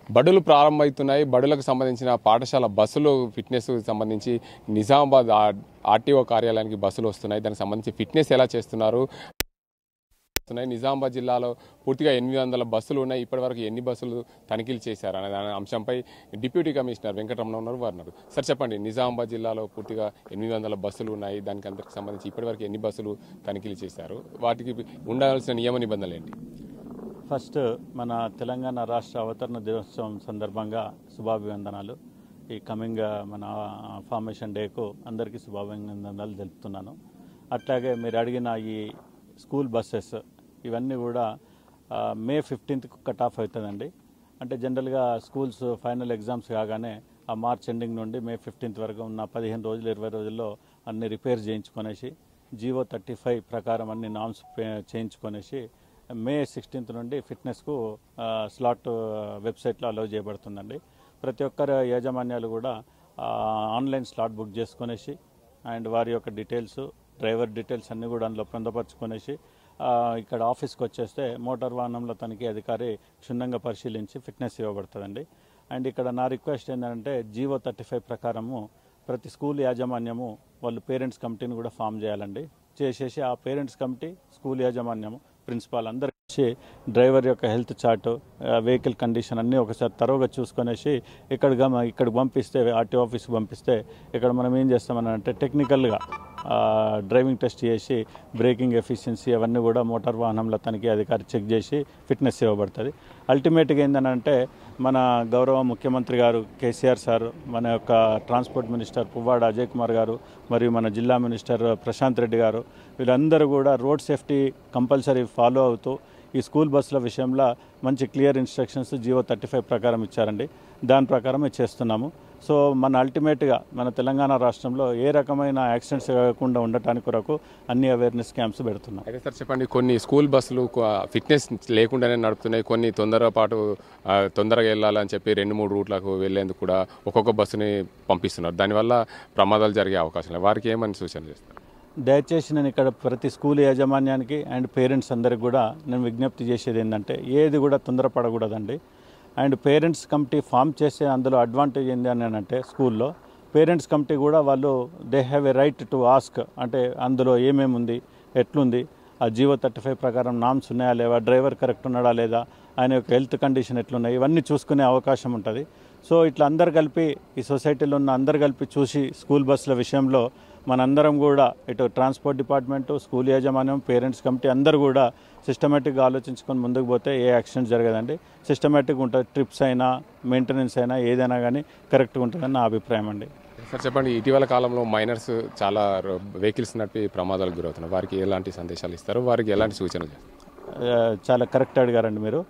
బడులు ప్రారంభమవుతున్నాయి బడులకు సంబంధించిన పాఠశాల బస్సులు ఫిట్నెస్ సంబంధించి నిజామాబాద్ ఆ- ఆర్టీఓ కార్యాలయానికి బస్సులు వస్తున్నాయి దానికి సంబంధించి ఫిట్నెస్ ఎలా చేస్తున్నారు వస్తున్నాయి నిజామాబాద్ జిల్లాలో పూర్తిగా ఎనిమిది వందల బస్సులు ఉన్నాయి ఇప్పటివరకు ఎన్ని బస్సులు తనిఖీలు చేశారు అనే దాని అంశంపై డిప్యూటీ కమిషనర్ వెంకటరమణ ఉన్నారు వారు ఉన్నారు సార్ చెప్పండి నిజామాబాద్ జిల్లాలో పూర్తిగా ఎనిమిది వందల బస్సులు ఉన్నాయి దానికి అందరికి సంబంధించి ఇప్పటివరకు ఎన్ని బస్సులు తనిఖీలు చేశారు వాటికి ఉండాల్సిన నియమ నిబంధనలు ఏంటి ఫస్ట్ మన తెలంగాణ రాష్ట్ర అవతరణ దినోత్సవం సందర్భంగా శుభాభివందనాలు ఈ కమింగ్ మన ఫార్మేషన్ డేకు అందరికీ శుభాభివందనాలు తెలుపుతున్నాను అట్లాగే మీరు అడిగిన ఈ స్కూల్ బస్సెస్ ఇవన్నీ కూడా ఆ, మే ఫిఫ్టీన్త్కి కట్ ఆఫ్ అవుతుందండి అంటే జనరల్గా స్కూల్స్ ఫైనల్ ఎగ్జామ్స్ కాగానే ఆ మార్చ్ ఎండింగ్ నుండి మే ఫిఫ్టీన్త్ వరకు ఉన్న పదిహేను రోజులు ఇరవై రోజుల్లో అన్ని రిపేర్ చేయించుకొనేసి జీవో థర్టీ ఫైవ్ ప్రకారం అన్ని నామ్స్ చేయించుకొనేసి మే సిక్స్టీన్త్ నుండి ఫిట్నెస్కు ఆ, స్లాట్ వెబ్సైట్లో అలౌ చేయబడుతుందండి ప్రతి ఒక్కరు యాజమాన్యాలు కూడా ఆ, ఆన్లైన్ స్లాట్ బుక్ చేసుకొనేసి అండ్ వారి యొక్క డీటెయిల్స్ డ్రైవర్ డీటెయిల్స్ అన్నీ కూడా అందులో పొందపరచుకొనేసి ఆ, ఇక్కడ ఆఫీస్కి వచ్చేస్తే మోటార్ వాహనంలో తనిఖీ అధికారి క్షుణ్ణంగా పరిశీలించి ఫిట్నెస్ ఇవ్వబడుతుందండి అండ్ ఇక్కడ నా రిక్వెస్ట్ ఏంటంటే జీవో థర్టీ ఫైవ్ ప్రకారము ప్రతి స్కూల్ యాజమాన్యము వాళ్ళు పేరెంట్స్ కమిటీని కూడా ఫామ్ చేయాలండి చేసేసి ఆ పేరెంట్స్ కమిటీ స్కూల్ యాజమాన్యము ప్రిన్సిపాల్ అందరు వచ్చి డ్రైవర్ యొక్క హెల్త్ చార్ట్ వెహికల్ కండిషన్ అన్నీ ఒకసారి తరోగా చూసుకొనేసి ఇక్కడ గమ ఇక్కడికి పంపిస్తే ఆర్టీ ఆఫీస్కి పంపిస్తే ఇక్కడ మనం ఏం చేస్తామని అంటే టెక్నికల్గా డ్రైవింగ్ టెస్ట్ చేసి బ్రేకింగ్ ఎఫిషియన్సీ అవన్నీ కూడా మోటార్ వాహనంలో తనిఖీ అధికారి చెక్ చేసి ఫిట్నెస్ ఇవ్వబడుతుంది అల్టిమేట్గా ఏంటంటే మన గౌరవ ముఖ్యమంత్రి గారు కేసీఆర్ సార్ మన యొక్క ట్రాన్స్పోర్ట్ మినిస్టర్ పువ్వాడ అజయ్ కుమార్ గారు మరియు మన జిల్లా మినిస్టర్ ప్రశాంత్ రెడ్డి గారు వీళ్ళందరూ కూడా రోడ్ సేఫ్టీ కంపల్సరీ ఫాలో అవుతూ ఈ స్కూల్ బస్సుల విషయంలో మంచి clear instructions GO thirty five ప్రకారం ఇచ్చారండి దాని ప్రకారమే చేస్తున్నాము సో మన అల్టిమేట్గా మన తెలంగాణ రాష్ట్రంలో ఏ రకమైన యాక్సిడెంట్స్ కాకుండా ఉండటానికి కొరకు అన్ని అవేర్నెస్ క్యాంప్స్ పెడుతున్నాం అయితే సార్ చెప్పండి కొన్ని స్కూల్ బస్సులు కొ- ఫిట్నెస్ లేకుండానే నడుపుతున్నాయి కొన్ని తొందరగా పాటు ఆ, తొందరగా వెళ్ళాలని చెప్పి రెండు మూడు రూట్లకు వెళ్ళేందుకు కూడా ఒక్కొక్క బస్సుని పంపిస్తున్నారు దానివల్ల ప్రమాదాలు జరిగే అవకాశం లేదు వారికి ఏమని సూచన చేస్తారు దయచేసి నేను ఇక్కడ ప్రతి స్కూల్ యాజమాన్యానికి అండ్ పేరెంట్స్ అందరికి కూడా నేను విజ్ఞప్తి చేసేది ఏంటంటే ఏది కూడా తొందరపడకూడదండి అండ్ పేరెంట్స్ కమిటీ ఫామ్ చేసే అందులో అడ్వాంటేజ్ ఏంటి అని అంటే స్కూల్లో పేరెంట్స్ కమిటీ కూడా వాళ్ళు they have a right to ask అంటే అందులో ఏమేమి ఉంది ఎట్లుంది ఆ జీవో థర్టీ ఫైవ్ ప్రకారం నామ్స్ ఉన్నాయా లేవా డ్రైవర్ కరెక్ట్ ఉన్నాడా లేదా ఆయన యొక్క హెల్త్ కండిషన్ ఎట్లున్నాయి ఇవన్నీ చూసుకునే అవకాశం ఉంటుంది సో ఇట్లా అందరు కలిపి ఈ సొసైటీలో ఉన్న అందరు కలిపి చూసి స్కూల్ బస్సుల విషయంలో మనందరం కూడా ఇటు ట్రాన్స్పోర్ట్ డిపార్ట్మెంటు స్కూల్ యాజమాన్యం పేరెంట్స్ కమిటీ అందరూ కూడా సిస్టమేటిక్గా ఆలోచించుకొని ముందుకు పోతే ఏ యాక్సిడెంట్ జరగదండి సిస్టమేటిక్గా ఉంటుంది ట్రిప్స్ అయినా మెయింటెనెన్స్ అయినా ఏదైనా కానీ కరెక్ట్గా ఉంటుందని నా అభిప్రాయం అండి సార్ చెప్పండి ఇటీవల కాలంలో మైనర్స్ చాలా వెహికల్స్ నడిపి ప్రమాదాలకు గురవుతున్నారు వారికి ఎలాంటి సందేశాలు ఇస్తారు వారికి ఎలాంటి సూచనలు చేస్తారు ఆ, చాలా కరెక్ట్ అడిగారండి మీరు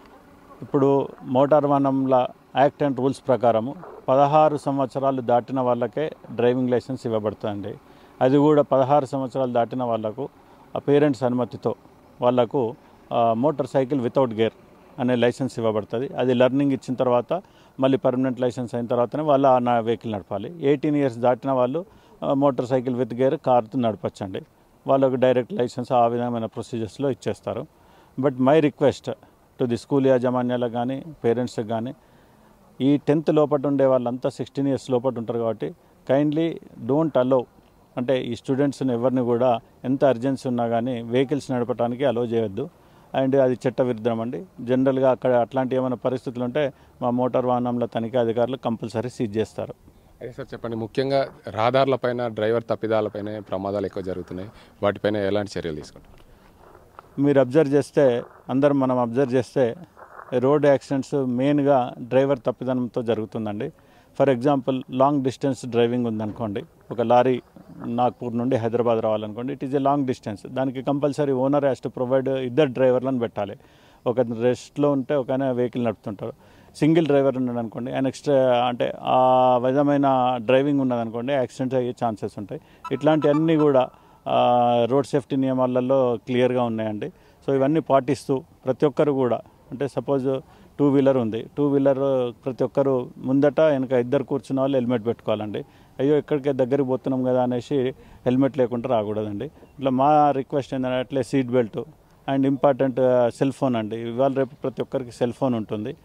ఇప్పుడు మోటార్ వాహనంల యాక్ట్ అండ్ రూల్స్ ప్రకారము పదహారు సంవత్సరాలు దాటిన వాళ్ళకే డ్రైవింగ్ లైసెన్స్ ఇవ్వబడుతుందండి అది కూడా పదహారు సంవత్సరాలు దాటిన వాళ్ళకు ఆ పేరెంట్స్ అనుమతితో వాళ్ళకు ఆ, మోటార్ సైకిల్ వితౌట్ గేర్ అనే లైసెన్స్ ఇవ్వబడుతుంది అది లర్నింగ్ ఇచ్చిన తర్వాత మళ్ళీ పర్మనెంట్ లైసెన్స్ అయిన తర్వాతనే వాళ్ళు ఆ నా వెహికల్ నడపాలి ఎయిటీన్ ఇయర్స్ దాటిన వాళ్ళు ఆ, motorcycle with gear car నడపచ్చండి వాళ్ళకు డైరెక్ట్ లైసెన్స్ ఆ విధమైన ప్రొసీజర్స్లో ఇచ్చేస్తారు but my request to the school యాజమాన్యాలకు కానీ పేరెంట్స్కి కానీ ఈ టెన్త్ లోపల ఉండే వాళ్ళంతా సిక్స్టీన్ ఇయర్స్ లోపల ఉంటారు కాబట్టి కైండ్లీ డోంట్ అలౌ అంటే ఈ స్టూడెంట్స్ని ఎవరిని కూడా ఎంత అర్జెన్సీ ఉన్నా కానీ వెహికల్స్ నడపడానికి అలౌ చేయొద్దు అండ్ అది చట్ట విరుద్ధం అండి జనరల్గా అక్కడ అట్లాంటి ఏమైనా పరిస్థితులు ఉంటే మా మోటార్ వాహనంలో తనిఖీ అధికారులు కంపల్సరీ సీజ్ చేస్తారు అదే సార్ చెప్పండి ముఖ్యంగా రహదారులపైన డ్రైవర్ తప్పిదాలపైన ప్రమాదాలు ఎక్కువ జరుగుతున్నాయి వాటిపైన ఎలాంటి చర్యలు తీసుకుంటారు మీరు అబ్జర్వ్ చేస్తే అందరం మనం అబ్జర్వ్ చేస్తే రోడ్ యాక్సిడెంట్స్ మెయిన్గా డ్రైవర్ తప్పిదనంతో జరుగుతుందండి for example long distance driving ఉందనుకోండి ఒక లారీ నాగ్పూర్ నుండి హైదరాబాద్ రావాలనుకోండి it is a long distance దానికి compulsory owner has to provide ఇద్దరు డ్రైవర్లను పెట్టాలి ఒక రెస్ట్లో ఉంటే ఒక ఆయన వెహికల్ నడుపుతుంటారు సింగిల్ డ్రైవర్ ఉన్నాడు అనుకోండి ఆయన ఎక్స్ట్రా అంటే ఆ విధమైన డ్రైవింగ్ ఉన్నదనుకోండి యాక్సిడెంట్స్ అయ్యే ఛాన్సెస్ ఉంటాయి ఇట్లాంటివన్నీ కూడా ఆ, రోడ్ సేఫ్టీ నియమాలలో క్లియర్గా ఉన్నాయండి సో ఇవన్నీ పాటిస్తూ ప్రతి ఒక్కరు కూడా అంటే సపోజ్ టూ వీలర్ ఉంది టూ వీలర్ ప్రతి ఒక్కరు ముందట వెనక ఇద్దరు కూర్చున్న వాళ్ళు హెల్మెట్ పెట్టుకోవాలండి అయ్యో ఎక్కడికి దగ్గరికి పోతున్నాం కదా అనేసి హెల్మెట్ లేకుండా రాకూడదండి ఇట్లా మా రిక్వెస్ట్ ఏంటంటే అట్లే seat belt and important cell phone అండి ఇవాళ రేపు ప్రతి ఒక్కరికి సెల్ ఫోన్ ఉంటుంది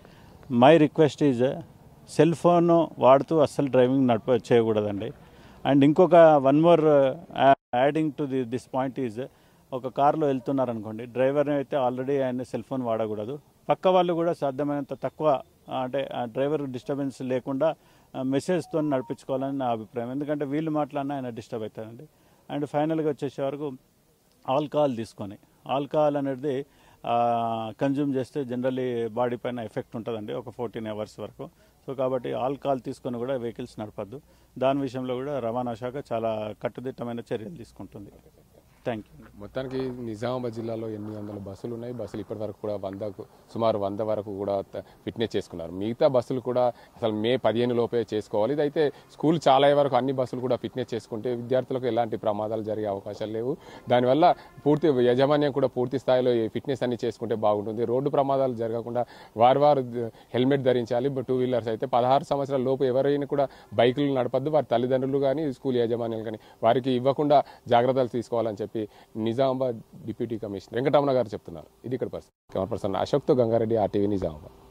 my request is cell phone వాడుతూ అస్సలు డ్రైవింగ్ నడప చేయకూడదండి అండ్ ఇంకొక one more adding to the this point is ఒక కార్లో వెళ్తున్నారనుకోండి డ్రైవర్ అయితే ఆల్రెడీ ఆయన సెల్ ఫోన్ వాడకూడదు పక్క వాళ్ళు కూడా సాధ్యమైనంత తక్కువ ఆ, అంటే డ్రైవర్ డిస్టర్బెన్స్ లేకుండా మెసేజ్తో నడిపించుకోవాలని నా అభిప్రాయం ఎందుకంటే వీళ్ళు మాట్లాడినా ఆయన డిస్టర్బ్ అవుతారండి అండ్ ఫైనల్గా వచ్చేసే వరకు ఆల్కహాల్ తీసుకొని ఆల్కహాల్ అనేది కన్జ్యూమ్ చేస్తే జనరల్లీ బాడీ పైన ఎఫెక్ట్ ఉంటుందండి ఒక ఫోర్టీన్ అవర్స్ వరకు సో కాబట్టి ఆల్కహాల్ తీసుకొని కూడా వెహికల్స్ నడపద్దు దాని విషయంలో కూడా రవాణా శాఖ చాలా కట్టుదిట్టమైన చర్యలు తీసుకుంటుంది థ్యాంక్ యూ మొత్తానికి నిజామాబాద్ జిల్లాలో ఎనిమిది వందల బస్సులు ఉన్నాయి బస్సులు ఇప్పటి వరకు కూడా వందకు సుమారు వంద వరకు కూడా త- ఫిట్నెస్ చేసుకున్నారు మిగతా బస్సులు కూడా అసలు మే పదిహేను లోపే చేసుకోవాలి ఇదైతే స్కూల్ చాలా అయ్యే వరకు అన్ని బస్సులు కూడా ఫిట్నెస్ చేసుకుంటే విద్యార్థులకు ఎలాంటి ప్రమాదాలు జరిగే అవకాశాలు లేవు దానివల్ల పూర్తి యాజమాన్యం కూడా పూర్తి స్థాయిలో ఈ ఫిట్నెస్ అన్ని చేసుకుంటే బాగుంటుంది రోడ్డు ప్రమాదాలు జరగకుండా వారు వారు హెల్మెట్ ధరించాలి టూ వీలర్స్ అయితే పదహారు సంవత్సరాల లోపు ఎవరైనా కూడా బైకులు నడపద్దు వారి తల్లిదండ్రులు కానీ స్కూల్ యాజమాన్యాలు కానీ వారికి ఇవ్వకుండా జాగ్రత్తలు తీసుకోవాలని చెప్పి నిజామాబాద్ డిప్యూటీ కమిషనర్ వెంకటరమణ గారు చెప్తున్నారు ఇది ఇక్కడ పర్సన్ పర్సన్ అశోక్తో గంగారెడ్డి ఆర్టీవీ నిజామాబాద్